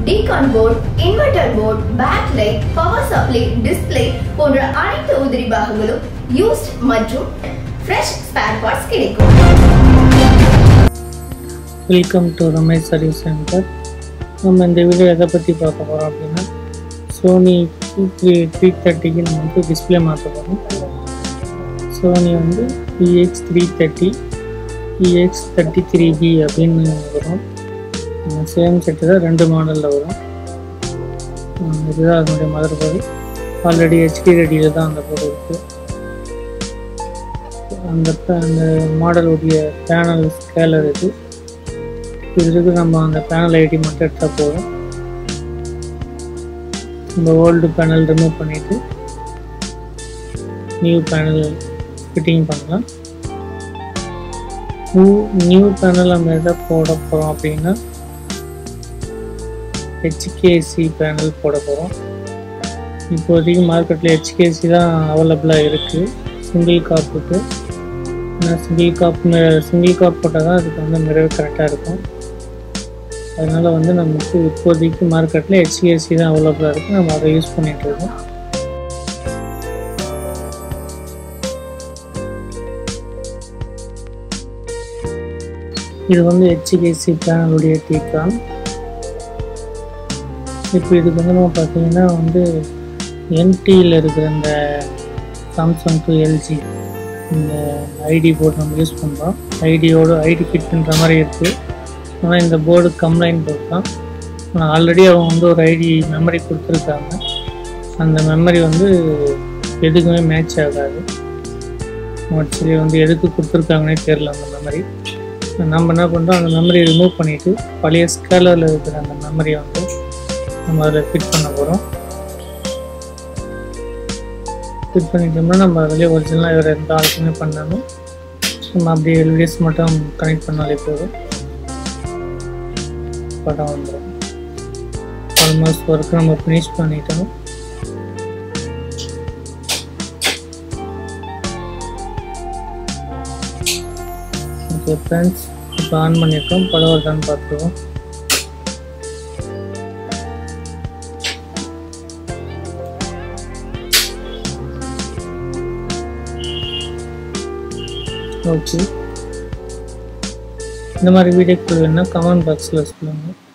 டீகான் board inverter board backlight லைட் supply display டிஸ்ப்ளே போன்ற அனைத்து உதிரி பாகங்களும் யூஸ்ட் மற்றும் ஃப்ரெஷ் ஸ்பேர் பார்ட்ஸ் கிடைக்கும் welcome to Ramesh service centre நம்ம இந்த வீடியோ எதை பற்றி பார்க்க போகிறோம் அப்படின்னா சோனி த்ரீ த்ரீ தேர்ட்டிக்கு நம்ம வந்து டிஸ்பிளே மாற்ற போகிறோம் சோனி வந்து EX three thirty EX thirty three B அப்படின்னு வரும் சேம் செட்டு தான் ரெண்டு மாடலில் வரும் உம் இதுதான் அதனுடைய மதர் போர்டு ஆல்ரெடி ஹெச்டி ரெடியில் தான் அந்த போர்டு இருக்குது அந்த அந்த மாடலுடைய பேனல் ஸ்கேலர் இது இதுக்கு நம்ம அந்த பேனல் ஐடி மட்டும் எடுத்தால் போதும் இந்த ஓல்டு பேனல் ரிமூவ் பண்ணிவிட்டு நியூ பேனல் ஃபிட்டிங் பண்ணலாம் நியூ நியூ பேனல் நம்ம எதை போட போகிறோம் அப்படின்னா ஹெச்கேசி பேனல் போட போகிறோம் இப்போதைக்கு மார்க்கெட்டில் ஹெச்கேசி தான் அவைலபிளாக இருக்குது சிங்கிள் காப்புக்கு ஏன்னா சிங்கிள் காப் சிங்கிள் காப் போட்டால் தான் அதுக்கு வந்து மிரர் கரெக்டாக இருக்கும் அதனால் வந்து நமக்கு இப்போதைக்கு மார்க்கெட்டில் ஹெச்டிஎஸ்சி தான் அவைலபிளாக இருக்குது நம்ம அதை யூஸ் பண்ணிகிட்டு இருக்கோம் இது வந்து ஹெச்டிஎஸ்சி பேனலுடைய டீக்கான் இப்போ இதுக்கு வந்து நம்ம பார்த்தீங்கன்னா வந்து என்டியில் இருக்கிற இந்த சாம்சங் டு எல்ஜி இந்த ஐடி போர்டு நம்ம யூஸ் பண்ணுறோம் ஐடியோட ஐடி ஃபிட் பண்ணுற மாதிரி இருக்குது ஆனால் இந்த போர்டு கம்ப்ளைண்ட் போர்டு தான் ஆனால் ஆல்ரெடி அவங்க வந்து ஒரு ஐடி மெமரி கொடுத்துருக்காங்க அந்த மெமரி வந்து எதுக்குமே மேட்ச் ஆகாது ஆக்சுவலி வந்து எதுக்கு கொடுத்துருக்காங்கன்னே தெரில அந்த மெமரி நம்ம என்ன பண்ணுறோம் அந்த மெமரி ரிமூவ் பண்ணிவிட்டு பழைய ஸ்கேலரில் இருக்கிற அந்த மெமரியை வந்து நம்ம அதில் ஃபிட் பண்ண போகிறோம் ஃபிட் பண்ணிட்டோம்னா நம்ம அதிலே ஒரிஜினலாக வேறு எந்த ஆளுக்குமே பண்ணாலும் நம்ம அப்படியே எல்விஎஸ் மட்டும் கனெக்ட் பண்ணாலே போதும் படம் வந்துடும் ஆல்மோஸ்ட் ஒர்க் நம்ம ஃபினிஷ் பண்ணிட்டோம் ஓகே ஃப்ரெண்ட்ஸ் இப்போ ஆன் பண்ணியிருக்கோம் படம் வருதான்னு பார்த்துருவோம் ஓகே இந்த மாதிரி வீடியோக்கள் வேணால் கமெண்ட் பாக்ஸில் சொல்லுங்கள்